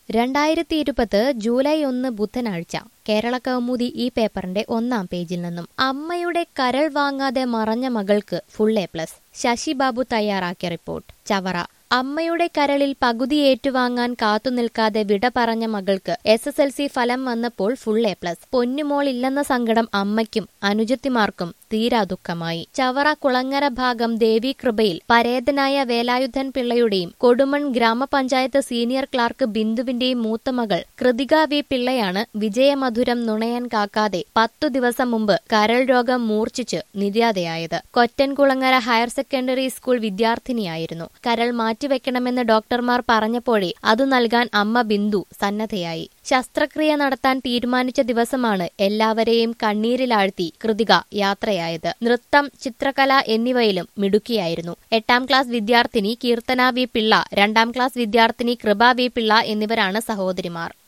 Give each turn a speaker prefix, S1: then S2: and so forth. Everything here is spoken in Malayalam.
S1: രണ്ടായിരത്തി ഇരുപത് ജൂലൈ ഒന്ന് ബുധനാഴ്ച കേരള കൗമുദി ഈ പേപ്പറിന്റെ ഒന്നാം പേജിൽ നിന്നും അമ്മയുടെ കരൾ വാങ്ങാതെ മറഞ്ഞ മകൾക്ക് full A plus Sasi Babu തയ്യാറാക്കിയ റിപ്പോർട്ട് ചവറ അമ്മയുടെ കരളിൽ പകുതി ഏറ്റുവാങ്ങാൻ കാത്തുനിൽക്കാതെ വിട പറഞ്ഞ മകൾക്ക് എസ് എസ് എൽ സി ഫലം വന്നപ്പോൾ ഫുൾ എ പ്ലസ് പൊന്നുമോൾ ഇല്ലെന്ന സങ്കടം അമ്മയ്ക്കും അനുജത്തിമാർക്കും തീരാ ദുഃഖമായി ചവറ കുളങ്ങര ഭാഗം ദേവീകൃപയിൽ പരേതനായ വേലായുധൻ പിള്ളയുടെയും കൊടുമൺ ഗ്രാമപഞ്ചായത്ത് സീനിയർ ക്ലാർക്ക് ബിന്ദുവിന്റെയും മൂത്ത മകൾ കൃതിക വി പിള്ളയാണ് വിജയമധുരം നുണയാൻ കാക്കാതെ പത്തു ദിവസം മുമ്പ് കരൾ രോഗം മൂർച്ഛിച്ച് നിര്യാതയായത് കൊറ്റൻകുളങ്ങര ഹയർ സെക്കൻഡറി സ്കൂൾ വിദ്യാർത്ഥിനിയായിരുന്നു കരൾ മാറ്റിവെക്കണമെന്ന് ഡോക്ടർമാർ പറഞ്ഞപ്പോഴേ അത് നൽകാൻ അമ്മ ബിന്ദു സന്നദ്ധയായി ശസ്ത്രക്രിയ നടത്താൻ തീരുമാനിച്ച ദിവസമാണ് എല്ലാവരെയും കണ്ണീരിലാഴ്ത്തി കൃതിക യാത്രയായത് നൃത്തം ചിത്രകല എന്നിവയിലും മിടുക്കിയായിരുന്നു എട്ടാം ക്ലാസ് വിദ്യാർത്ഥിനി കീർത്തന വി പിള്ള രണ്ടാം ക്ലാസ് വിദ്യാർത്ഥിനി കൃപ വി പിള്ള എന്നിവരാണ് സഹോദരിമാർ